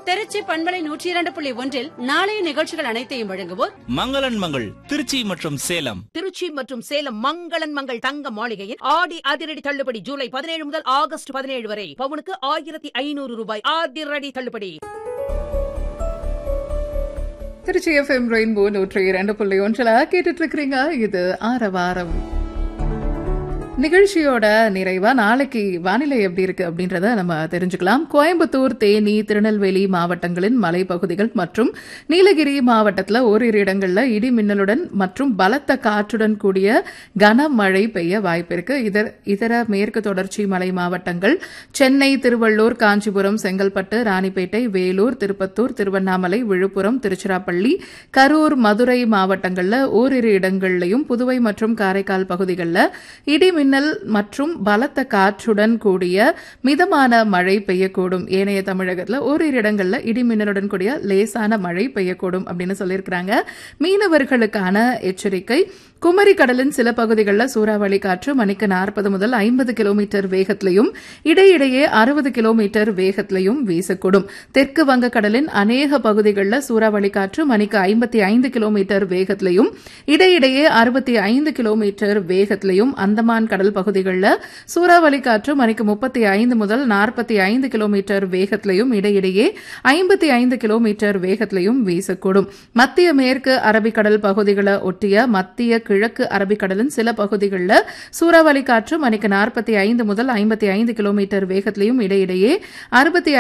திருச்சி பண்பலை நூற்றி இரண்டு புள்ளி ஒன்றில் நாளைய நிகழ்ச்சிகள் அனைத்தையும் வழங்குவோர் மங்களன் மங்கள் திருச்சி மற்றும் சேலம் திருச்சி மற்றும் சேலம் மங்களன் மங்கள் தங்க மாளிகையில் ஆடி அதிரடி தள்ளுபடி ஜூலை பதினேழு முதல் ஆகஸ்ட் பதினேழு வரை பவுனுக்கு ஆயிரத்தி ஐநூறு ரூபாய் அதிரடி தள்ளுபடி திருச்சி எஃப்எம் ரெயின்போ நூற்றி இரண்டு புள்ளி ஒன்றில் கேட்டுட்டு இருக்கிறீங்க இது ஆரவாரம் நிகழ்ச்சியோட நிறைவா நாளைக்கு வானிலை எப்படி இருக்கு அப்படின்றத நம்ம தெரிஞ்சுக்கலாம் கோயம்புத்தூர் தேனி திருநெல்வேலி மாவட்டங்களின் மலைப்பகுதிகள் மற்றும் நீலகிரி மாவட்டத்தில் ஓரிரு இடங்கள்ல இடி மின்னலுடன் மற்றும் பலத்த காற்றுடன் கூடிய கனமழை பெய்ய வாய்ப்பு இருக்கு இதர் இதர மேற்கு தொடர்ச்சி மலை மாவட்டங்கள் சென்னை திருவள்ளூர் காஞ்சிபுரம் செங்கல்பட்டு ராணிப்பேட்டை வேலூர் திருப்பத்தூர் திருவண்ணாமலை விழுப்புரம் திருச்சிராப்பள்ளி கரூர் மதுரை மாவட்டங்கள்ல ஓரிரு இடங்கள்லையும் புதுவை மற்றும் காரைக்கால் பகுதிகளில் இடி மின்னல் மற்றும் பலத்த காற்றுடன் கூடிய மிதமான மழை பெய்யக்கூடும் ஏனைய தமிழகத்தில் ஓரிரு இடங்கள்ல இடி மின்னலுடன் கூடிய லேசான மழை பெய்யக்கூடும் அப்படின்னு சொல்லியிருக்கிறாங்க மீனவர்களுக்கான எச்சரிக்கை குமரி கடலின் சில பகுதிகளில் சூறாவளி காற்று மணிக்கு நாற்பது முதல் ஐம்பது கிலோமீட்டர் வேகத்திலையும் இடையிடையே அறுபது கிலோமீட்டர் வேகத்திலையும் வீசக்கூடும் தெற்கு வங்கக்கடலின் அநேக பகுதிகளில் சூறாவளி காற்று மணிக்கு ஐம்பத்தி ஐந்து கிலோமீட்டர் வேகத்திலையும் இடையிடையே அறுபத்தி ஐந்து கிலோமீட்டர் வேகத்திலையும் அந்தமான் கடல் பகுதிகளில் சூறாவளி காற்று மணிக்கு முப்பத்தி ஐந்து முதல் நாற்பத்தி ஐந்து கிலோமீட்டர் வேகத்திலையும் இடையிடையே ஐம்பத்தி ஐந்து கிலோமீட்டர் வேகத்திலையும் வீசக்கூடும் மத்திய மேற்கு அரபிக்கடல் பகுதிகளை ஒட்டிய மத்திய கிழக்கு அரபிக்கடலின் சில பகுதிகளில் சூறாவளி காற்று மணிக்கு நாற்பத்தி ஐந்து முதல் ஐம்பத்தி ஐந்து கிலோமீட்டர் வேகத்திலையும் இடையிடையே அறுபத்தி